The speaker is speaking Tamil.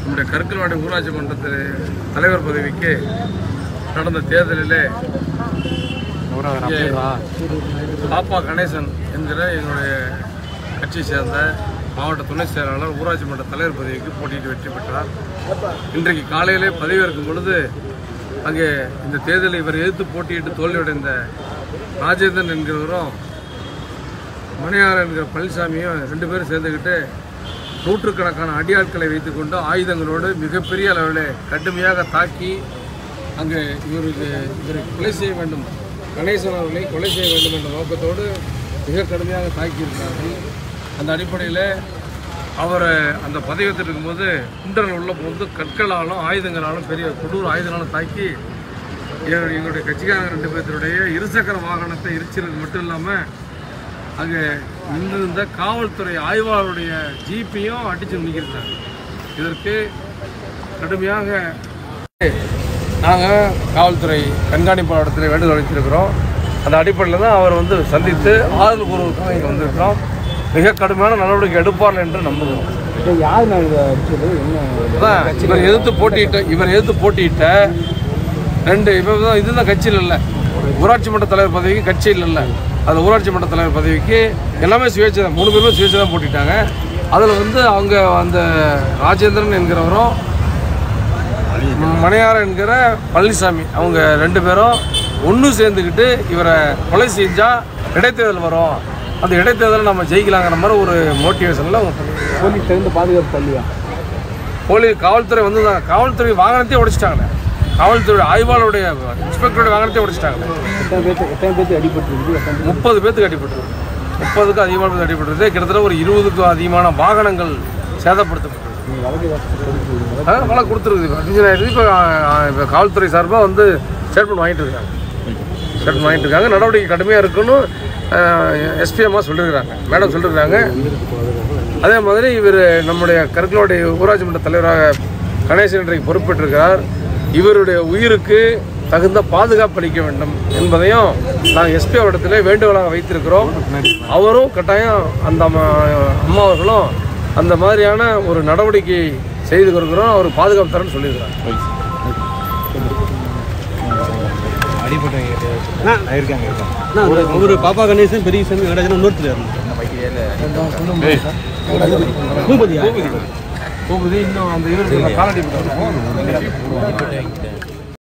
நம்முடைய கருக்கல்வாடி ஊராட்சி மன்றத்தில் தலைவர் பதவிக்கு நடந்த தேர்தலிலே இங்கே பாப்பா கணேசன் என்கிற என்னுடைய கட்சியை சேர்ந்த மாவட்ட துணை செயலாளர் ஊராட்சி மன்ற தலைவர் பதவிக்கு போட்டியிட்டு வெற்றி பெற்றார் இன்றைக்கு காலையிலே பதவியேற்கும் பொழுது அங்கே இந்த தேர்தலில் இவர் எதிர்த்து போட்டியிட்டு தோல்வியடைந்த ராஜேந்திரன் என்கிறவரும் மணியார் என்கிற பழனிசாமியும் ரெண்டு பேரும் சேர்ந்துக்கிட்டு நூற்றுக்கணக்கான அடியாட்களை வைத்துக்கொண்டு ஆயுதங்களோடு மிகப்பெரிய அளவில் கடுமையாக தாக்கி அங்கே இவருக்கு இவரை கொலை செய்ய வேண்டும் கணேசன் அவர்களை கொலை செய்ய வேண்டும் என்ற நோக்கத்தோடு மிக கடுமையாக தாக்கியிருக்கிறார்கள் அந்த அடிப்படையில் அவரை அந்த பதவியத்தில் இருக்கும்போது குண்டர்கள் உள்ள போது கற்களாலும் ஆயுதங்களாலும் பெரிய கொடூர ஆயுதங்களாலும் தாக்கி எங்களுடைய எங்களுடைய கட்சிக்காரங்க ரெண்டு பேர்த்துடைய இருசக்கர வாகனத்தை எரிச்சது மட்டும் இல்லாமல் அங்கே நின்றிருந்த காவல்துறை ஆய்வாளருடைய ஜீப்பையும் அடித்து முடிக்கிறாங்க இதற்கு கடுமையாக நாங்கள் காவல்துறை கண்காணிப்பாளத்தில் வேண்டுகோள் வைத்திருக்கிறோம் அந்த அடிப்படையில் தான் அவர் வந்து சந்தித்து ஆறுதல் கூறுவதற்காக இங்கே வந்திருக்கிறோம் மிக கடுமையான நடவடிக்கை எடுப்பார் என்று நம்புகிறோம் யார் நான் இதை அடிச்சது என்ன அதான் இவர் எதிர்த்து போட்டியிட்ட இவர் எதிர்த்து போட்டியிட்ட ரெண்டு இப்போ தான் இதுதான் கட்சியில் இல்லை ஊராட்சி மன்ற தலைவர் பதவிக்கு கட்சியில் இல்லை அதில் ஊராட்சி மன்ற தலைவர் பதவிக்கு எல்லாமே சுயேட்சை தான் மூணு பேருமே சுயேட்சை தான் போட்டிட்டாங்க அதில் வந்து அவங்க அந்த ராஜேந்திரன் என்கிறவரும் மணியார் என்கிற பழனிசாமி அவங்க ரெண்டு பேரும் ஒன்று சேர்ந்துக்கிட்டு இவரை கொலை செஞ்சால் இடைத்தேர்தல் வரும் அந்த இடைத்தேர்தலை நம்ம ஜெயிக்கலாங்கிற மாதிரி ஒரு மோட்டிவேஷனில் அவங்க பண்ணிருக்காங்க. போலீஸ் தகுந்த பாதுகாப்பு பள்ளியா போலீஸ் காவல்துறை வந்து தான் காவல்துறை வாகனத்தையே உடைச்சிட்டாங்க காவல்துறை ஆய்வாளருடைய இன்ஸ்பெக்டருடைய வாகனத்தையே உடைச்சிட்டாங்க எத்தனை பேர்த்து எத்தனை பேர்த்து அடிபட்டு எத்தனை பேர் முப்பது பேத்துக்கு அடிபட்டுருக்கு முப்பதுக்கு அதிகமான பேர் அடிபட்டுருக்கு கிட்டத்தட்ட ஒரு இருபதுக்கும் அதிகமான வாகனங்கள் சேதப்படுத்தப்பட்டிருக்கு நீங்கள் வழக்கு ஏதாச்சும் கொடுத்துருக்கீங்களா? அதான் வழக்கு கொடுத்துருக்குது அட்மிஷன் ஆயிடுது இப்போ இப்போ காவல்துறை சார்பாக வந்து ஸ்டேட்மெண்ட் வாங்கிட்டு இருக்காங்க ஸ்டேட்மெண்ட் வாங்கிட்டு இருக்காங்க நடவடிக்கை கடுமையாக இருக்குன்னு எஸ்பிஎம்மா சொல்லியிருக்கிறாங்க மேடம் சொல்லியிருக்காங்க அதே மாதிரி இவர் நம்முடைய கருக்கலோடைய ஊராட்சி மன்ற தலைவராக கணேசன் இன்றைக்கு பொறுப்பேற்றிருக்கிறார் இவருடைய உயிருக்கு தகுந்த பாதுகாப்பு அளிக்க வேண்டும் என்பதையும் நாங்கள் எஸ்பி அவரிடத்திலே வேண்டுகோளாக வைத்திருக்கிறோம் அவரும் கட்டாயம் அந்த அம்மா அம்மா அவர்களும் அந்த மாதிரியான ஒரு நடவடிக்கை செய்து கொடுக்கிறோம் அவர் பாதுகாப்பு தரேன்னு சொல்லியிருக்கிறார் ஒரு பாப்பா கணேசன் பெரிய சாமி நடராஜன் இன்னொருத்தர் பூபதியா பூபதி இன்னும் அந்த இவருக்கு காலடி